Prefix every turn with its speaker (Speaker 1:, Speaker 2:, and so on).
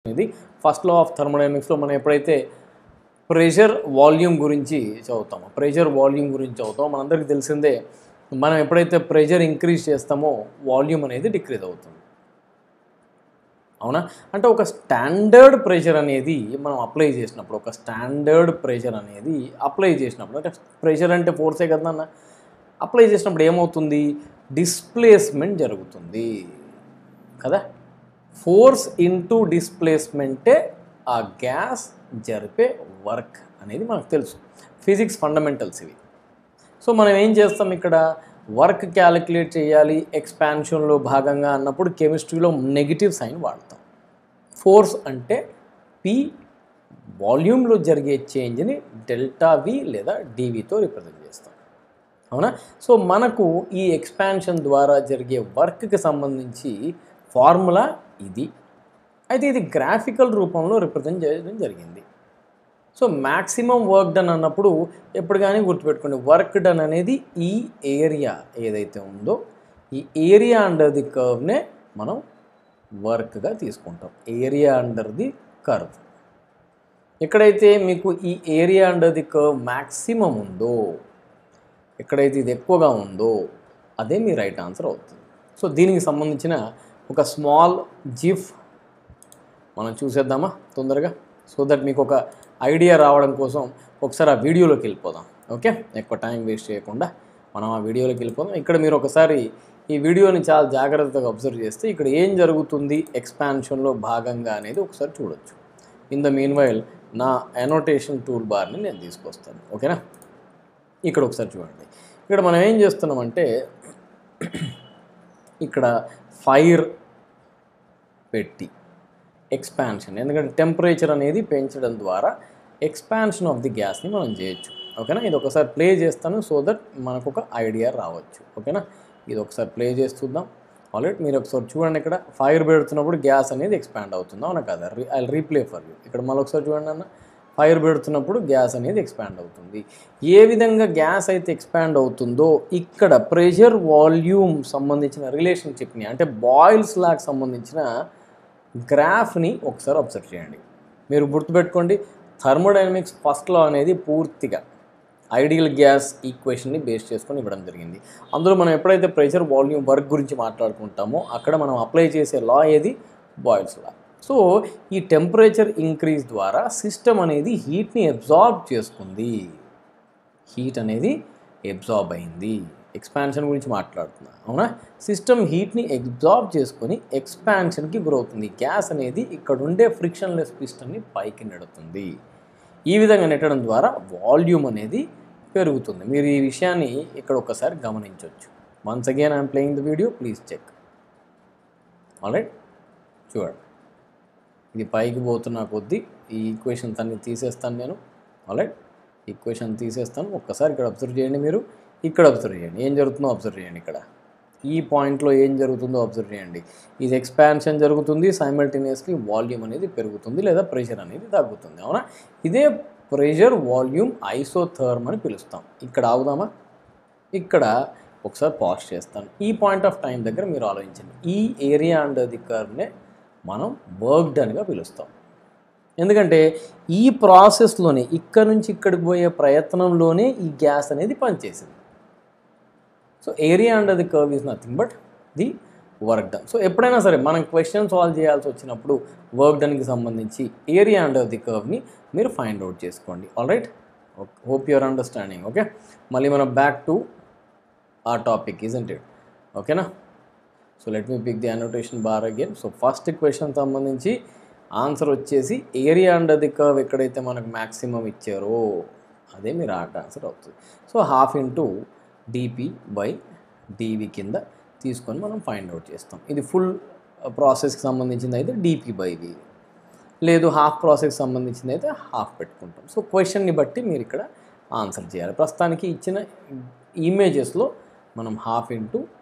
Speaker 1: ఇది first law of థర్మోడైనమిక్స్లో మనం ఎప్పుడైతే ప్రెషర్ వాల్యూమ్ గురించి చదువుతామో ప్రెషర్ వాల్యూమ్ గురించి చదువుతామో మనందరికీ తెలిసిందే మనం ఎప్పుడైతే ప్రెషర్ ఇంక్రీజ్ చేస్తామో వాల్యూమ్ అనేది డిక్రీజ్ అవుతుంది అవునా అంటే ఒక స్టాండర్డ్ ప్రెషర్ అనేది మనం అప్లై చేసినప్పుడు ఒక స్టాండర్డ్ ప్రెషర్ అనేది అప్లై చేసినప్పుడు అంటే ప్రెషర్ అంటే ఫోర్సే కదా అన్న అప్లై చేసినప్పుడు ఏమవుతుంది డిస్ప్లేస్మెంట్ జరుగుతుంది కదా ఫోర్స్ ఇంటూ డిస్ప్లేస్మెంటే ఆ గ్యాస్ జరిపే వర్క్ అనేది మనకు తెలుసు ఫిజిక్స్ ఫండమెంటల్స్ ఇవి సో మనం ఏం చేస్తాం ఇక్కడ వర్క్ క్యాలిక్యులేట్ చేయాలి ఎక్స్పాన్షన్లో భాగంగా అన్నప్పుడు కెమిస్ట్రీలో నెగిటివ్ సైన్ వాడతాం ఫోర్స్ అంటే పి వాల్యూమ్లో జరిగే చేంజ్ని డెల్టా వి లేదా డివితో రిప్రజెంట్ చేస్తాం అవునా సో మనకు ఈ ఎక్స్పాన్షన్ ద్వారా జరిగే వర్క్కి సంబంధించి ఫార్ములా ఇది అయితే ఇది గ్రాఫికల్ రూపంలో రిప్రజెంట్ చేయడం జరిగింది సో మ్యాక్సిమం వర్క్ డన్ అన్నప్పుడు ఎప్పుడు కానీ గుర్తుపెట్టుకోండి వర్క్ డన్ అనేది ఈ ఏరియా ఏదైతే ఉందో ఈ ఏరియా అండర్ ది కర్వ్నే మనం వర్క్గా తీసుకుంటాం ఏరియా అండర్ ది కర్వ్ ఎక్కడైతే మీకు ఈ area under the curve maximum ఉందో ఎక్కడైతే ఇది ఎక్కువగా ఉందో అదే మీ రైట్ ఆన్సర్ అవుతుంది సో దీనికి సంబంధించిన ఒక స్మాల్ జిఫ్ మనం చూసేద్దామా తొందరగా సో దట్ మీకు ఒక ఐడియా రావడం కోసం ఒకసారి ఆ వీడియోలోకి వెళ్ళిపోదాం ఓకే ఎక్కువ టైం వేస్ట్ చేయకుండా మనం ఆ వీడియోలోకి వెళ్ళిపోదాం ఇక్కడ మీరు ఒకసారి ఈ వీడియోని చాలా జాగ్రత్తగా అబ్జర్వ్ చేస్తే ఇక్కడ ఏం జరుగుతుంది ఎక్స్పాన్షన్లో భాగంగా అనేది ఒకసారి చూడొచ్చు ఇన్ ద మీన్ వైల్ నా అనోటేషన్ టూల్ బార్ని నేను తీసుకొస్తాను ఓకేనా ఇక్కడ ఒకసారి చూడండి ఇక్కడ మనం ఏం చేస్తున్నామంటే ఇక్కడ ఫైర్ పెట్టి ఎక్స్పాన్షన్ ఎందుకంటే టెంపరేచర్ అనేది పెంచడం ద్వారా ఎక్స్పాన్షన్ ఆఫ్ ది గ్యాస్ని మనం చేయొచ్చు ఓకేనా ఇది ఒకసారి ప్లే చేస్తాను సో దట్ మనకు ఒక ఐడియా రావచ్చు ఓకేనా ఇది ఒకసారి ప్లే చేసి చూద్దాం ఆల్రెడీ మీరు ఒకసారి చూడండి ఇక్కడ ఫైర్ పెడుతున్నప్పుడు గ్యాస్ అనేది ఎక్స్పాండ్ అవుతుంది అవునా కదా ఐ రీప్లే ఫర్ యూ ఇక్కడ మళ్ళీ ఒకసారి చూడండి అన్న ఫైర్ పెడుతున్నప్పుడు గ్యాస్ అనేది ఎక్స్పాండ్ అవుతుంది ఏ విధంగా గ్యాస్ అయితే ఎక్స్పాండ్ అవుతుందో ఇక్కడ ప్రెషర్ వాల్యూమ్ సంబంధించిన రిలేషన్షిప్ని అంటే బాయిల్స్ లాగా సంబంధించిన గ్రాఫ్ని ఒకసారి అబ్జర్వ్ చేయండి మీరు గుర్తుపెట్టుకోండి థర్మోడైనమిక్స్ ఫస్ట్ లా అనేది పూర్తిగా ఐడియల్ గ్యాస్ ఈక్వేషన్ని బేస్ చేసుకొని ఇవ్వడం జరిగింది అందులో మనం ఎప్పుడైతే ప్రెషర్ వాల్యూమ్ వర్క్ గురించి మాట్లాడుకుంటామో అక్కడ మనం అప్లై చేసే లా ఏది బాయిల్స్ లా సో ఈ టెంపరేచర్ ఇంక్రీజ్ ద్వారా సిస్టమ్ అనేది హీట్ని అబ్జార్బ్ చేసుకుంది హీట్ అనేది అబ్జార్బ్ అయింది ఎక్స్పాన్షన్ గురించి మాట్లాడుతున్నా అవునా సిస్టమ్ హీట్ని అబ్జార్బ్ చేసుకొని ఎక్స్పాన్షన్కి గురవుతుంది గ్యాస్ అనేది ఇక్కడ ఉండే ఫ్రిక్షన్లెస్ పిస్టన్ని పైకి నెడుతుంది ఈ విధంగా నెట్టడం ద్వారా వాల్యూమ్ అనేది పెరుగుతుంది మీరు ఈ విషయాన్ని ఇక్కడ ఒకసారి గమనించవచ్చు once again I'm playing the video please check alright చూడండి ఇది పైకి పోతున్న కొద్దీ ఈ ఈక్వేషన్స్ అన్ని తీసేస్తాను నేను ఆల్రైట్ ఈక్వేషన్ తీసేస్తాను ఒక్కసారి ఇక్కడ అబ్జర్వ్ చేయండి మీరు ఇక్కడ అబ్జర్వ్ చేయండి ఏం జరుగుతుందో అబ్జర్వ్ చేయండి ఇక్కడ ఈ పాయింట్లో ఏం జరుగుతుందో అబ్జర్వ్ చేయండి ఇది ఎక్స్పాన్షన్ జరుగుతుంది సైమల్టేనియస్లీ వాల్యూమ్ అనేది పెరుగుతుంది లేదా ప్రెషర్ అనేది తగ్గుతుంది అవునా ఇదే ప్రెషర్ వాల్యూమ్ ఐసోథర్మ్ అని పిలుస్తాం ఇక్కడ ఆగుదామా ఇక్కడ ఒకసారి పాజ్ చేస్తాను ఈ పాయింట్ ఆఫ్ టైం దగ్గర మీరు ఆలోచించండి ఈ ఏరియా అండర్ ది కర్వ్నే మనం వర్క్ డన్గా పిలుస్తాం ఎందుకంటే ఈ ప్రాసెస్లోనే ఇక్కడ నుంచి ఇక్కడికి పోయే ప్రయత్నంలోనే ఈ గ్యాస్ అనేది పనిచేసింది so area under the curve is nothing but the work done so ఎప్పుడైనా సరే మనం క్వశ్చన్ సాల్వ్ చేయాల్సి వచ్చినప్పుడు వర్క్ డన్కి సంబంధించి ఏరియా అండర్ ది కర్వ్ని మీరు ఫైండ్ అవుట్ చేసుకోండి all right hope your understanding okay మళ్ళీ మనం బ్యాక్ టు ఆ టాపిక్ ఇజంట్ ఇట్ ఓకేనా so let me pick the annotation bar again so first question సంబంధించి ఆన్సర్ వచ్చేసి ఏరియా అండర్ ది కర్వ్ ఎక్కడైతే మనకు మ్యాక్సిమం ఇచ్చారో అదే మీరు ఆట ఆన్సర్ అవుతుంది so half into dP by dV కింద తీసుకొని మనం ఫైండ్ అవుట్ చేస్తాం ఇది ఫుల్ ప్రాసెస్కి సంబంధించింది అయితే డిపి బై వి లేదు హాఫ్ ప్రాసెస్కి సంబంధించింది అయితే హాఫ్ పెట్టుకుంటాం సో క్వశ్చన్ని బట్టి మీరు ఇక్కడ ఆన్సర్ చేయాలి ప్రస్తుతానికి ఇచ్చిన ఇమేజెస్లో మనం హాఫ్ ఇంటూ